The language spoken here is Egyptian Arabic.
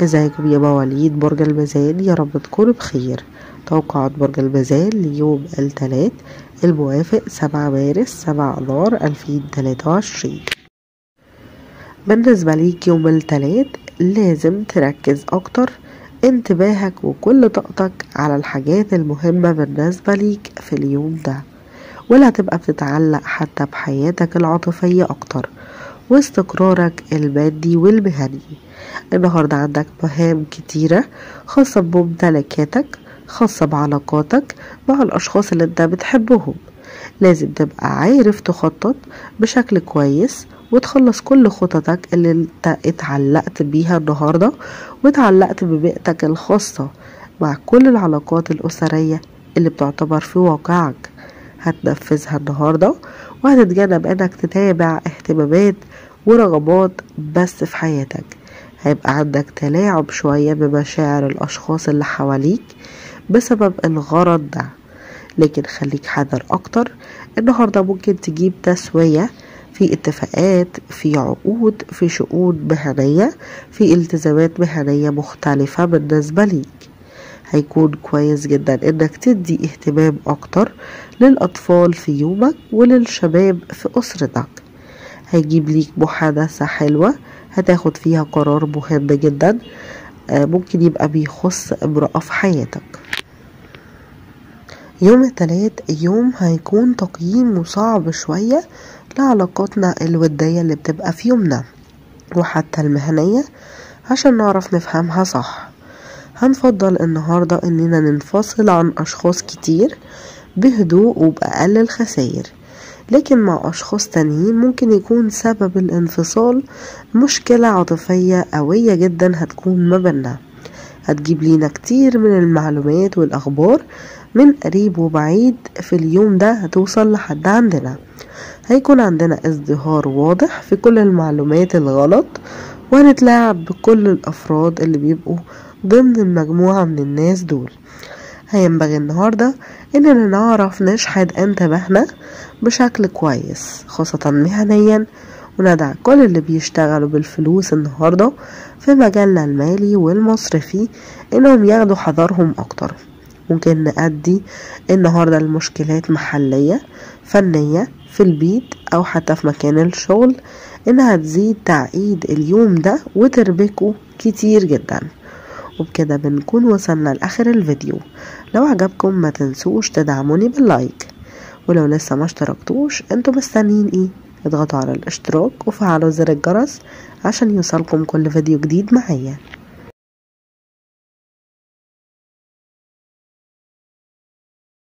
ازيكم يا مواليد برج الميزان يا رب تكونوا بخير توقعات برج الميزان ليوم الثلاث الموافق سبعة مارس سبعة آذار ألفين تلاتة وعشرين بالنسبة ليك يوم الثلاث لازم تركز أكتر انتباهك وكل طاقتك على الحاجات المهمة بالنسبة ليك في اليوم ده ولا هتبقى بتتعلق حتى بحياتك العاطفية أكتر واستقرارك المادي والمهني النهاردة عندك مهام كتيرة خاصة بممتلكاتك خاصة بعلاقاتك مع الأشخاص اللي انت بتحبهم لازم تبقى عارف تخطط بشكل كويس وتخلص كل خططك اللي انت اتعلقت بيها النهاردة واتعلقت ببيئتك الخاصة مع كل العلاقات الأسرية اللي بتعتبر في واقعك هتنفذها النهاردة وهتتجنب انك تتابع اهتمامات ورغبات بس في حياتك هيبقى عندك تلاعب شوية بمشاعر الأشخاص اللي حواليك بسبب الغرض ده لكن خليك حذر أكتر النهاردة ممكن تجيب تسوية في اتفاقات في عقود في شؤون مهنية في التزامات مهنية مختلفة بالنسبة ليك هيكون كويس جدا انك تدي اهتمام اكتر للاطفال في يومك وللشباب في اسرتك هيجيب ليك محادثة حلوة هتاخد فيها قرار مهم جدا ممكن يبقى بيخص امرأة في حياتك يوم التلات يوم هيكون تقييم صعب شوية لعلاقاتنا الودية اللي بتبقى في يومنا وحتى المهنية عشان نعرف نفهمها صح هنفضل النهاردة اننا ننفصل عن اشخاص كتير بهدوء وبأقل الخسائر لكن مع أشخاص تانيين ممكن يكون سبب الانفصال مشكلة عاطفية قوية جدا هتكون ما بينا هتجيب لينا كتير من المعلومات والأخبار من قريب وبعيد في اليوم ده هتوصل لحد عندنا هيكون عندنا ازدهار واضح في كل المعلومات الغلط وهنتلاعب بكل الأفراد اللي بيبقوا ضمن المجموعة من الناس دول هينبغي النهاردة إننا نعرف نشحد انتباهنا بشكل كويس خاصة مهنيا وندع كل اللي بيشتغلوا بالفلوس النهاردة في مجالنا المالي والمصرفي إنهم ياخدوا حذرهم أكتر ممكن نأدي النهاردة المشكلات محلية فنية في البيت أو حتى في مكان الشغل إنها تزيد تعقيد اليوم ده وتربكه كتير جدا وبكده بنكون وصلنا لآخر الفيديو لو عجبكم ما تنسوش تدعموني باللايك ولو لسه ما اشتركتوش انتوا مستنيين ايه اضغطوا على الاشتراك وفعلوا زر الجرس عشان يوصلكم كل فيديو جديد معايا